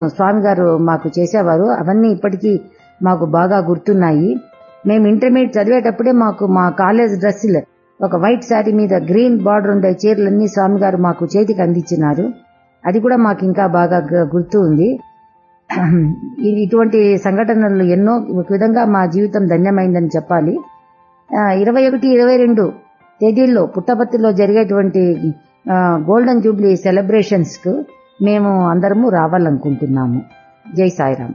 స్వామి గారు మాకు చేసేవారు అవన్నీ ఇప్పటికీ మాకు బాగా గుర్తున్నాయి మేము ఇంటర్మీడియట్ చదివేటప్పుడే మాకు మా కాలేజ్ డ్రెస్సులు ఒక వైట్ శారీ మీద గ్రీన్ బార్డర్ ఉండే చీరలన్నీ స్వామి గారు మాకు చేతికి అందించినారు అది కూడా మాకు ఇంకా బాగా గు- గుర్తు ఉంది ఇ- ఇటువంటి సంఘటనలు ఎన్నో ఒక విధంగా మా జీవితం ధన్యమైందని చెప్పాలి ఇరవై ఒకటి ఇరవై రెండు తేదీల్లో పుట్టపర్తిలో జరిగేటువంటి ఆ, గోల్డెన్ జూబ్లీ సెలబ్రేషన్స్ కు మేము అందరము రావాలనుకుంటున్నాము జై సాయిరామ్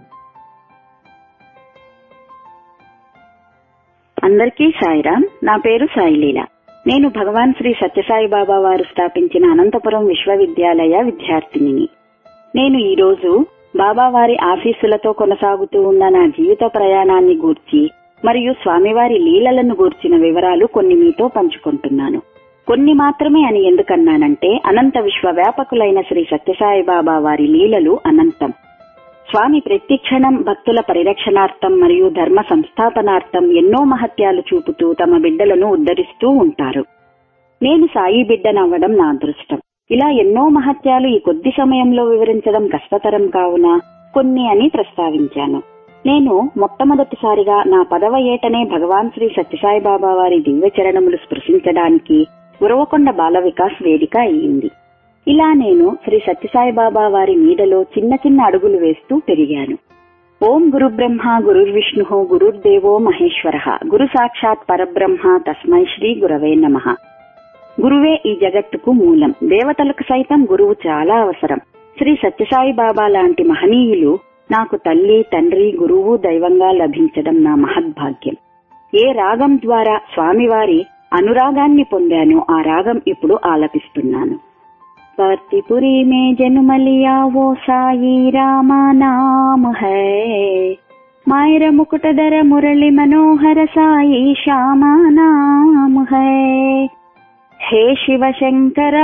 అందరికీ సాయిరామ్ నా పేరు సాయిలీల నేను భగవాన్ శ్రీ సత్యసాయి బాబా వారు స్థాపించిన అనంతపురం విశ్వవిద్యాలయ విద్యార్థినిని నేను ఈ రోజు బాబా వారి ఆశీస్సులతో కొనసాగుతూ ఉన్న నా జీవిత ప్రయాణాన్ని గూర్చి మరియు స్వామివారి లీలలను గూర్చిన వివరాలు కొన్ని మీతో పంచుకుంటున్నాను కొన్ని మాత్రమే అని ఎందుకన్నానంటే అనంత విశ్వవ్యాపకులైన శ్రీ సత్యసాయి బాబా వారి లీలలు అనంతం స్వామి ప్రతి క్షణం భక్తుల పరిరక్షణార్థం మరియు ధర్మ సంస్థాపనార్థం ఎన్నో మహత్యాలు చూపుతూ తమ బిడ్డలను ఉద్ధరిస్తూ ఉంటారు నేను సాయి బిడ్డనవ్వడం నా అదృష్టం ఇలా ఎన్నో మహత్యాలు ఈ కొద్ది సమయంలో వివరించడం కష్టతరం కావున కొన్ని అని ప్రస్తావించాను నేను మొట్టమొదటిసారిగా నా పదవ ఏటనే భగవాన్ శ్రీ సత్యసాయి బాబా వారి దివ్య చరణములు స్పృశించడానికి ఉరవకొండ బాల వికాస్ వేదిక అయ్యింది ఇలా నేను శ్రీ సత్యసాయి బాబా వారి నీడలో చిన్న చిన్న అడుగులు వేస్తూ పెరిగాను ఓం గురు బ్రహ్మ గురుర్విష్ణు గురుర్దేవో మహేశ్వర గురు సాక్షాత్ పరబ్రహ్మ తస్మై శ్రీ గురవే నమ గురువే ఈ జగత్తుకు మూలం దేవతలకు సైతం గురువు చాలా అవసరం శ్రీ సత్యసాయి బాబా లాంటి మహనీయులు నాకు తల్లి తండ్రి గురువు దైవంగా లభించడం నా మహద్భాగ్యం ఏ రాగం ద్వారా స్వామివారి అనురాగాన్ని పొందానో ఆ రాగం ఇప్పుడు ఆలపిస్తున్నాను पार्थिपुरी में जन्म लिया वो साई रामा नाम है मायर मुकुटधर मुरली मनोहर साई श्यामा नाम है हे शिव शंकर